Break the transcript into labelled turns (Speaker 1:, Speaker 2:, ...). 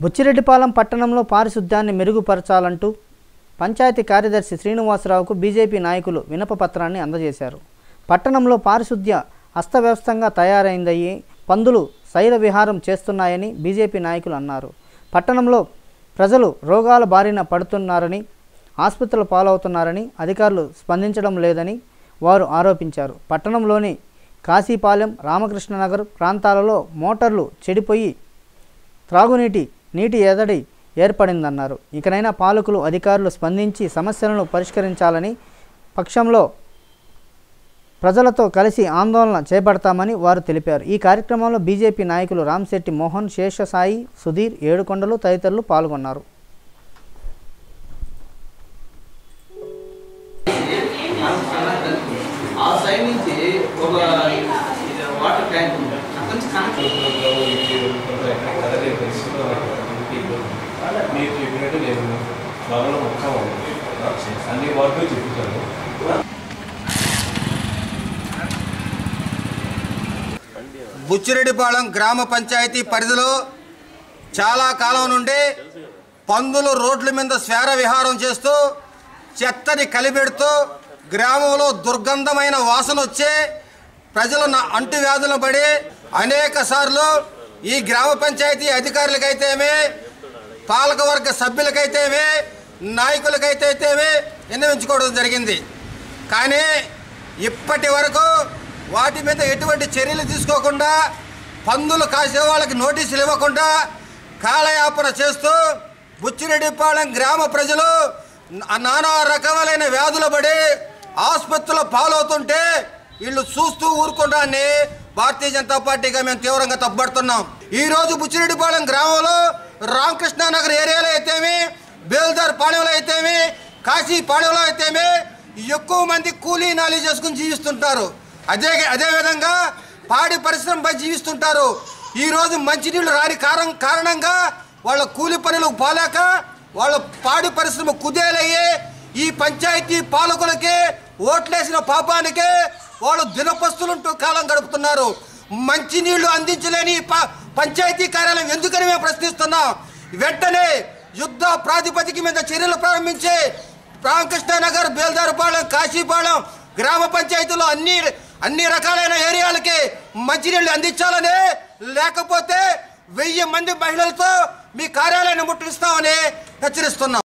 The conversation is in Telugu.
Speaker 1: బుచ్చిరెడ్డిపాలెం పట్టణంలో పారిశుద్ధ్యాన్ని మెరుగుపరచాలంటూ పంచాయతీ కార్యదర్శి శ్రీనివాసరావుకు బీజేపీ నాయకులు వినపపత్రాన్ని అందజేశారు పట్టణంలో పారిశుద్ధ్య అస్తవ్యవస్థంగా తయారైందయ్యి పందులు శైల విహారం చేస్తున్నాయని బీజేపీ నాయకులు అన్నారు పట్టణంలో ప్రజలు రోగాల బారిన పడుతున్నారని ఆసుపత్రుల పాలవుతున్నారని అధికారులు స్పందించడం లేదని వారు ఆరోపించారు పట్టణంలోని కాశీపాలెం రామకృష్ణనగర్ ప్రాంతాలలో మోటార్లు చెడిపోయి త్రాగునీటి నీటి ఎదడి ఏర్పడిందన్నారు ఇకనైనా పాలకులు అధికారులు స్పందించి సమస్యలను పరిష్కరించాలని పక్షంలో ప్రజలతో కలిసి ఆందోళన చేపడతామని వారు తెలిపారు ఈ కార్యక్రమంలో బీజేపీ నాయకులు రామ్శెట్టి మోహన్ శేషసాయి సుధీర్ ఏడుకొండలు తదితరులు పాల్గొన్నారు
Speaker 2: ఆ సైడ్ నుంచి ఒక ఇది వాటర్ ట్యాంక్ ఉంది అక్కడి నుంచి కనెక్ట్
Speaker 3: మీరు చెప్పినట్టు నేను త్వరలో మొత్తం అన్ని వర్క్ చెప్తాను
Speaker 4: బుచ్చిరెడ్డిపాళెం గ్రామ పంచాయతీ పరిధిలో చాలా కాలం నుండి పందులు రోడ్ల మీద స్వేర విహారం చేస్తూ చెత్తని కలిపెడుతూ గ్రామంలో దుర్గంధమైన వాసన వచ్చే ప్రజలు నా అంటువ్యాధులు పడి అనేక సార్లు ఈ గ్రామ పంచాయతీ అధికారులకైతేమే పాలకవర్గ సభ్యులకైతేమే నాయకులకైతేమే విన్నవించుకోవడం జరిగింది కానీ ఇప్పటి వరకు వాటి మీద ఎటువంటి చర్యలు తీసుకోకుండా పందులు కాసే వాళ్ళకి నోటీసులు ఇవ్వకుండా కాలయాపన చేస్తూ బుచ్చిరెడ్డిపాళెం గ్రామ ప్రజలు నా- నానా రకములైన వ్యాధులు పడి ఆసుపత్రుల పాలవుతుంటే వీళ్ళు చూస్తూ ఊరుకుంటాన్ని భారతీయ జనతా పార్టీగా మేము తీవ్రంగా తప్పబడుతున్నాం ఈ రోజు బుచ్చిరెడ్డిపాళెం గ్రామంలో రామకృష్ణానగర్ ఏరియాలో అయితేమి బేల్దార్ పాళెంలో అయితేమి కాశీ పాళెంలో అయితేమి ఎక్కువ మంది కూలీ నాలి చేసుకుని జీవిస్తుంటారు అదే అదేవిధంగా పాడి పరిశ్రమపై జీవిస్తుంటారు ఈ రోజు మంచినీళ్ళు రాని కారణం కారణంగా వాళ్ళ కూలి పనులు పోలేక వాళ్ళ పాడి పరిశ్రమ కుదేలయ్యి ఈ పంచాయతీ పాలకులకి ఓట్లేసిన పాపానికి వాళ్ళు దినపస్తులుంటూ కాలం గడుపుతున్నారు మంచినీళ్లు అందించలేని ఈ ప- పంచాయతీ కార్యాలయం ఎందుకని మేము ప్రశ్నిస్తున్నాం వెంటనే యుద్ధ ప్రాతిపదిక మీద చర్యలు ప్రారంభించి రామకృష్ణనగర్ బేల్దారుపాలెం కాశీపాలెం గ్రామ పంచాయతీలో అన్ని అన్ని రకాలైన ఏరియాలకి మంచినీళ్ళు అందించాలని లేకపోతే వెయ్యి మంది మహిళలతో మీ కార్యాలయాన్ని ముట్టడిస్తామని హెచ్చరిస్తున్నాం